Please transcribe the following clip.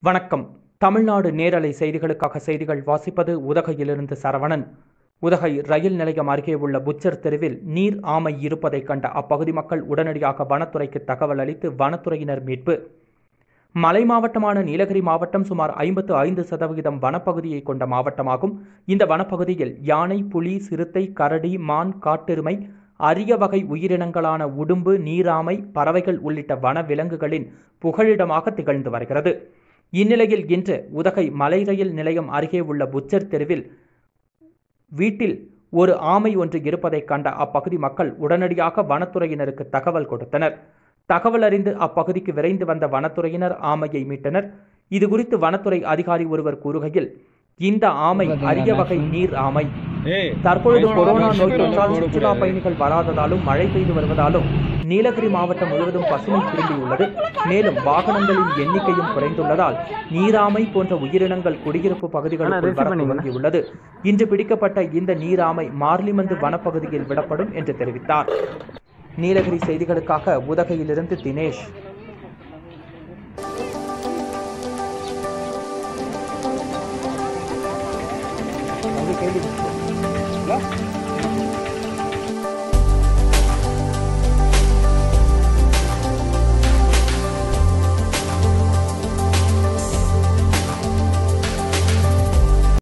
வணக்கம் தமிழ்நாடு நேரலை செய்திகளுக்காக செய்திகள் வாசிப்பது உதகையிலிருந்து சரவணன் உதகை ரயில் நிலையம் அருகே உள்ள புச்சர் தெருவில் நீர் ஆமை இருப்பதைக் கண்ட அப்பகுதி மக்கள் உடனடியாக வனத்துறைக்கு தகவல் அளித்து வனத்துறையினர் மீட்பு மலை மாவட்டமான நீலகிரி மாவட்டம் சுமார் ஐம்பத்து ஐந்து சதவிகிதம் வனப்பகுதியை கொண்ட மாவட்டமாகும் இந்த வனப்பகுதியில் யானை புலி சிறுத்தை கரடி மான் காட்டெருமை அரிய வகை உயிரினங்களான உடும்பு நீராமை பறவைகள் உள்ளிட்ட வன விலங்குகளின் புகழிடமாக திகழ்ந்து வருகிறது இந்நிலையில் இன்று உதகை மலை ரயில் நிலையம் அருகே உள்ள புச்சர் தெருவில் வீட்டில் ஒரு ஆமை ஒன்று இருப்பதைக் கண்ட அப்பகுதி மக்கள் உடனடியாக வனத்துறையினருக்கு தகவல் கொடுத்தனர் தகவல் அறிந்து அப்பகுதிக்கு விரைந்து வந்த வனத்துறையினர் ஆமையை மீட்டனர் இது குறித்து வனத்துறை அதிகாரி ஒருவர் கூறுகையில் இந்த ஆமை அரிய வகை நீர் ஆமை தற்பொழுது கொரோனா நோய் தொற்றால் சுற்றுலா பயணிகள் வராததாலும் மழை பெய்து வருவதாலும் நீலகிரி மாவட்டம் முழுவதும் பசுமை திரும்பியுள்ளது மேலும் வாகனங்களின் எண்ணிக்கையும் குறைந்துள்ளதால் நீராமை போன்ற உயிரினங்கள் குடியிருப்பு பகுதிகளுக்குள் வர துவங்கியுள்ளது இன்று பிடிக்கப்பட்ட இந்த நீராமை மார்லிமந்து வனப்பகுதியில் விடப்படும் என்று தெரிவித்தார் நீலகிரி செய்திகளுக்காக உதகையிலிருந்து தினேஷ் உங்க கேள்வி